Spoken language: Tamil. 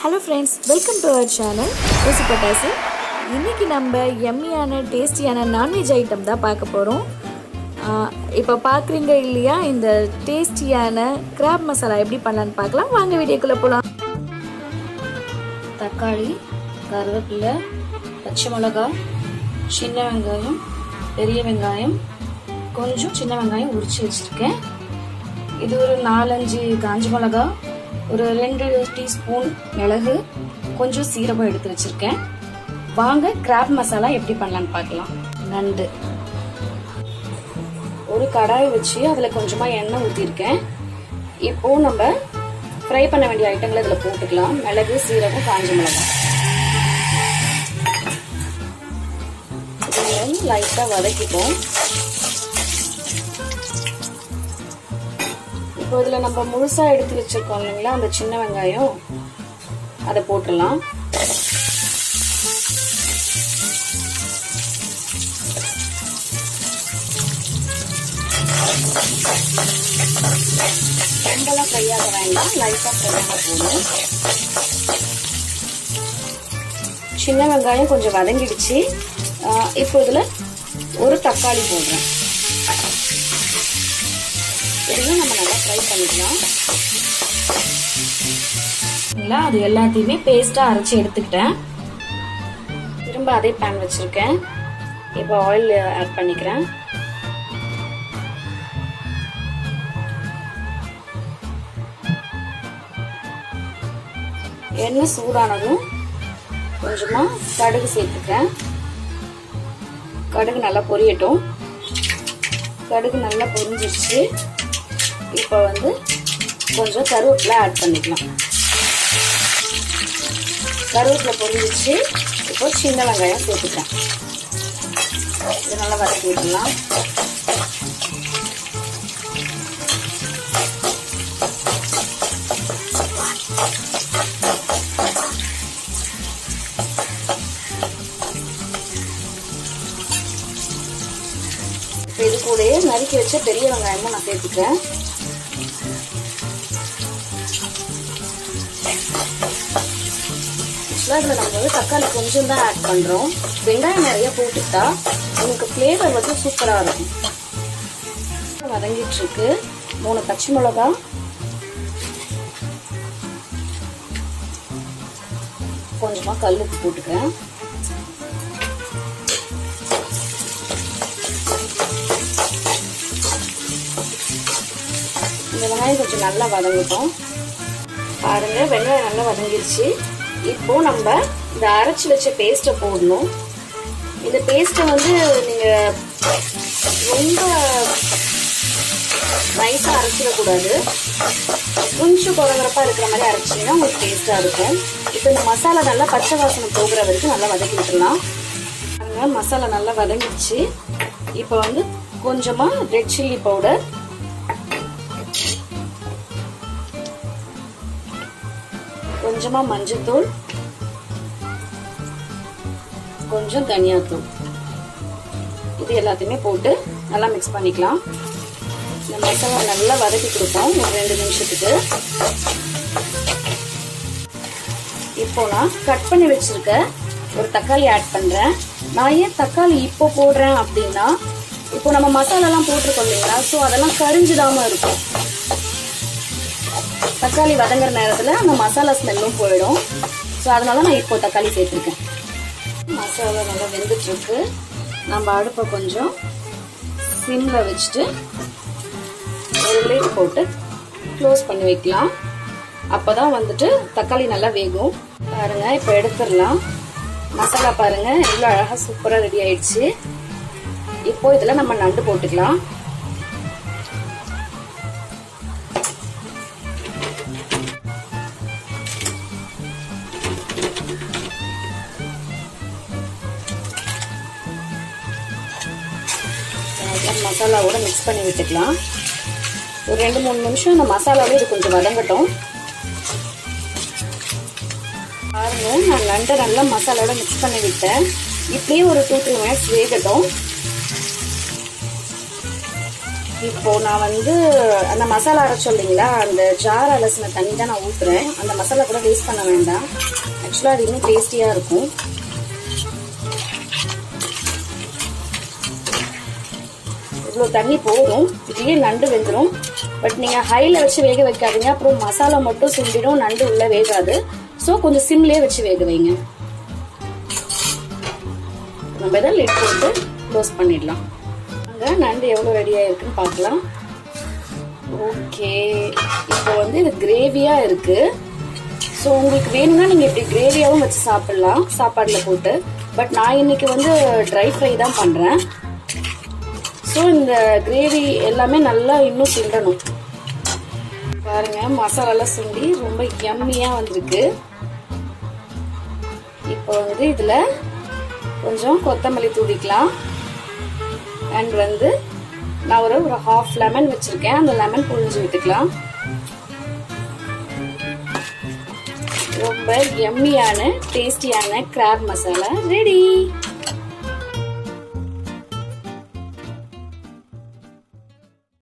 hello friends welcome to our channel Rusi Pattasu இன்றைக்கி நம்ம எம்மியான டேஸ்டியான நான்வெஜ் ஐட்டம் தான் பார்க்க போகிறோம் இப்போ பார்க்குறீங்க இல்லையா இந்த டேஸ்டியான கிராப் மசாலா எப்படி பண்ணலான்னு பார்க்கலாம் வாங்க வீடியோக்குள்ளே போகலாம் தக்காளி கருவேப்பிலை பச்சை மிளகா சின்ன வெங்காயம் பெரிய வெங்காயம் கொஞ்சம் சின்ன வெங்காயம் உரிச்சு வச்சுருக்கேன் இது ஒரு நாலஞ்சு காஞ்ச மிளகா ஒரு ரெண்டு டீஸ்பூன் மிளகு கொஞ்சம் சீரகம் எடுத்து வச்சுருக்கேன் வாங்க கிராப் மசாலா எப்படி பண்ணலான்னு பார்க்கலாம் நண்டு ஒரு கடாய் வச்சு அதில் கொஞ்சமாக எண்ணெய் ஊற்றிருக்கேன் இப்போ நம்ம ஃப்ரை பண்ண வேண்டிய ஐட்டங்களை இதில் போட்டுக்கலாம் மிளகு சீரகம் காஞ்ச மிளகாய் இதை லைட்டாக வதக்கிப்போம் இப்போ இதில் நம்ம முழுசாக எடுத்து வச்சிருக்கோம் இல்லைங்களா அந்த சின்ன வெங்காயம் அதை போட்டுடலாம் ரொம்பலாம் ஃப்ரை ஆக வேண்டாம் லைட்டாக ஃப்ரை ஆக போதும் சின்ன வெங்காயம் கொஞ்சம் வதங்கிடுச்சு இப்போ இதில் ஒரு தக்காளி போடுறேன் இதையும் நம்ம நல்லா ஃப்ரை பண்ணிக்கலாம் இல்லை அது எல்லாத்தையுமே பேஸ்ட்டாக அரைச்சி எடுத்துக்கிட்டேன் திரும்ப அதே பேன் வச்சுருக்கேன் இப்போ ஆயில் ஆட் பண்ணிக்கிறேன் எண்ணெய் சூடானதும் கொஞ்சமாக கடுகு சேர்த்துக்கிறேன் கடுகு நல்லா பொரியட்டும் கடுகு நல்லா பொரிஞ்சிருச்சு இப்போ வந்து கொஞ்சம் கருவேப்பிலை ஆட் பண்ணிக்கலாம் கருவேப்பிலை பொரிஞ்சிருச்சு இப்போ சின்ன வெங்காயம் சேர்த்துக்கிறேன் இது நல்லா வதக்கி விட்டுலாம் இது கூடயே நறுக்கி வச்ச பெரிய வெங்காயமும் நான் சேர்த்துக்கிறேன் ஆக்சுவலாக இதில் நம்ம வந்து தக்காளி கொஞ்சம் தான் ஆட் பண்ணுறோம் வெங்காயம் நிறைய போட்டுட்டா உங்களுக்கு ஃப்ளேவர் வந்து சூப்பராக இருக்கும் வதங்கிட்டு இருக்கு மூணு பச்சை மிளகா கொஞ்சமாக கல்லுப்பு போட்டுக்கிறேன் இந்த வெங்காயம் கொஞ்சம் நல்லா வதங்கட்டும் பாருங்க வெங்காயம் நல்லா வதங்கிருச்சு இப்போ நம்ம இந்த அரைச்சி வச்ச பேஸ்ட்டை போடணும் இந்த பேஸ்ட்டை வந்து நீங்க ரொம்ப நைஸாக அரைச்சிடக்கூடாது கொஞ்சம் குறகுறப்பா இருக்கிற மாதிரி அரைச்சிங்கன்னா உங்களுக்கு டேஸ்ட்டாக இருக்கும் இப்போ இந்த மசாலா நல்லா பச்சை வாசனை போகிற வரைக்கும் நல்லா வதக்கி விட்டுலாம் பாருங்க மசாலா நல்லா வதங்கிடுச்சு இப்போ வந்து கொஞ்சமாக ரெட் சில்லி பவுடர் கொஞ்சமா மஞ்சத்தூள் கொஞ்சம் தனியாத்தூள் இது எல்லாத்தையுமே போட்டு நல்லா மிக்ஸ் பண்ணிக்கலாம் இந்த மசாலா நல்லா வதக்கி கொடுப்போம் ஒரு ரெண்டு நிமிஷத்துக்கு இப்போ நான் கட் பண்ணி வச்சிருக்க ஒரு தக்காளி ஆட் பண்றேன் நான் ஏன் தக்காளி இப்போ போடுறேன் அப்படின்னா இப்போ நம்ம மசாலாலாம் போட்டிருக்கோம் இல்லைங்களா ஸோ அதெல்லாம் கரிஞ்சிடாம இருக்கும் தக்காளி வதங்குற நேரத்தில் அந்த மசாலா ஸ்மெல்லும் போயிடும் ஸோ அதனால நான் இப்போ தக்காளி சேர்த்துருக்கேன் மசாலா நல்லா வெந்துட்டுருக்கு நம்ம அடுப்பை கொஞ்சம் சிம்மில் வச்சுட்டு ஒரு லிட் போட்டு க்ளோஸ் பண்ணி வைக்கலாம் அப்போ தான் வந்துட்டு தக்காளி நல்லா வேகும் பாருங்க இப்போ எடுத்துடலாம் மசாலா பாருங்க எவ்வளோ அழகாக சூப்பராக ரெடி ஆயிடுச்சு இப்போ இதில் நம்ம நண்டு போட்டுக்கலாம் மசாலாவோட மிக்ஸ் பண்ணி விட்டுக்கலாம் ஒரு ரெண்டு மூணு நிமிஷம் இந்த மசாலாவே இது கொஞ்சம் வதங்கட்டும் பாருங்க நான் நண்டை நல்லா மசாலாவோட மிக்ஸ் பண்ணி விட்டேன் இப்படியே ஒரு டூ த்ரீ மினிட்ஸ் வேகட்டும் இப்போ நான் வந்து அந்த மசாலா அரைச்சோம் இல்லைங்களா அந்த ஜார் அலசின தண்ணி தான் நான் ஊத்துறேன் அந்த மசாலா கூட வேஸ்ட் பண்ண வேண்டாம் ஆக்சுவலாக அது இன்னும் டேஸ்டியாக இருக்கும் இவ்வளோ தண்ணி போதும் இதுலேயே நண்டு வெந்துடும் பட் நீங்கள் ஹையில் வச்சு வேக வைக்காதீங்க அப்புறம் மசாலா மட்டும் சுண்டிடும் நண்டு உள்ளே வேகாது ஸோ கொஞ்சம் சிம்லேயே வச்சு வேக வைங்க நம்ம இதை லிட் போட்டு க்ளோஸ் பண்ணிடலாம் அங்கே நண்டு எவ்வளோ ரெடியாக இருக்குன்னு பார்க்கலாம் ஓகே இப்போ வந்து இது கிரேவியாக இருக்குது ஸோ உங்களுக்கு வேணும்னா நீங்கள் இப்படி கிரேவியாகவும் வச்சு சாப்பிட்லாம் சாப்பாடில் போட்டு பட் நான் இன்னைக்கு வந்து ட்ரை ஃப்ரை தான் பண்ணுறேன் ஸோ இந்த கிரேவி எல்லாமே நல்லா இன்னும் சுண்டணும் பாருங்க மசாலாலாம் சுண்டி ரொம்ப எம்மியாக வந்திருக்கு இப்போ வந்து இதில் கொஞ்சம் கொத்தமல்லி தூவிக்கலாம் அண்ட் வந்து நான் ஒரு ஒரு ஹாஃப் லெமன் வச்சுருக்கேன் அந்த லெமன் புழிஞ்சு விட்டுக்கலாம் ரொம்ப எம்மியான டேஸ்டியான கிராப் மசாலா ரெடி